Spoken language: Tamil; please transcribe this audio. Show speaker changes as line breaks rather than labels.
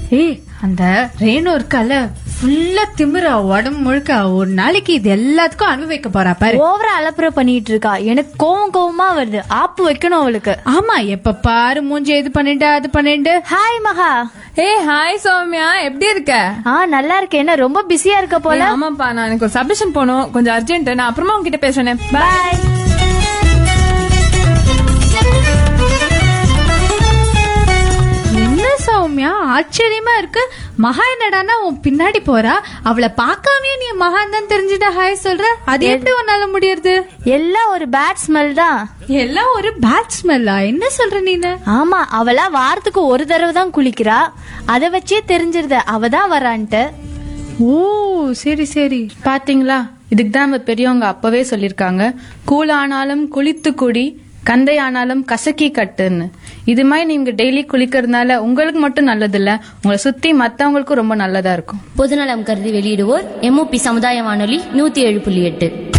ஏய் அந்த ரேணு இருக்கால ஃபுல்லா திமிரா உடம்பு முழுக்க ஒரு நாளைக்கு இது எல்லாத்துக்கும் அனுபவிக்க போறா பாரு
ஓவரா அலப்புற பண்ணிட்டு இருக்கா எனக்கு கோவம் கோவமா வருது ஆப்பு வைக்கணும் அவளுக்கு
ஆமா எப்ப பாரு மூஞ்சி இது பண்ணிட்டு அது பண்ணிட்டு
ஹாய் மகா
ஏய் ஹாய் சௌமியா எப்படி இருக்க
ஆ நல்லா இருக்கேன் என்ன ரொம்ப பிஸியா இருக்க போல
ஏய், ஆமாப்பா நான் எனக்கு ஒரு சப்மிஷன் போகணும் கொஞ்சம் அர்ஜென்ட் நான் அப்புறமா உங்ககிட்ட பேசுறேன்
பாய்
என்ன சௌமியா ஆச்சரியமா இருக்கு மகா என்னடான்னா உன் பின்னாடி போறா அவளை பார்க்காமயே நீ மகான் தான் தெரிஞ்சுட்ட ஹாய் சொல்ற அது எப்படி உன்னால முடியுது
எல்லாம் ஒரு பேட் ஸ்மெல் தான்
எல்லாம் ஒரு பேட் ஸ்மெல்லா என்ன சொல்ற நீனு
ஆமா அவளா வாரத்துக்கு ஒரு தடவை தான் குளிக்கிறா அத வச்சே தெரிஞ்சிருத அவ தான் வரான்ட்டு
ஓ சரி சரி
பாத்தீங்களா இதுக்கு தான் நம்ம பெரியவங்க அப்பவே சொல்லிருக்காங்க கூழ் ஆனாலும் குளித்து குடி கந்தை ஆனாலும் கசக்கி கட்டுன்னு இது மாதிரி நீங்க டெய்லி குளிக்கிறதுனால உங்களுக்கு மட்டும் நல்லது இல்ல உங்களை சுத்தி மத்தவங்களுக்கும் ரொம்ப நல்லதா இருக்கும்
பொதுநலம் கருதி வெளியிடுவோர் எம்ஓபி சமுதாய வானொலி நூத்தி ஏழு புள்ளி எட்டு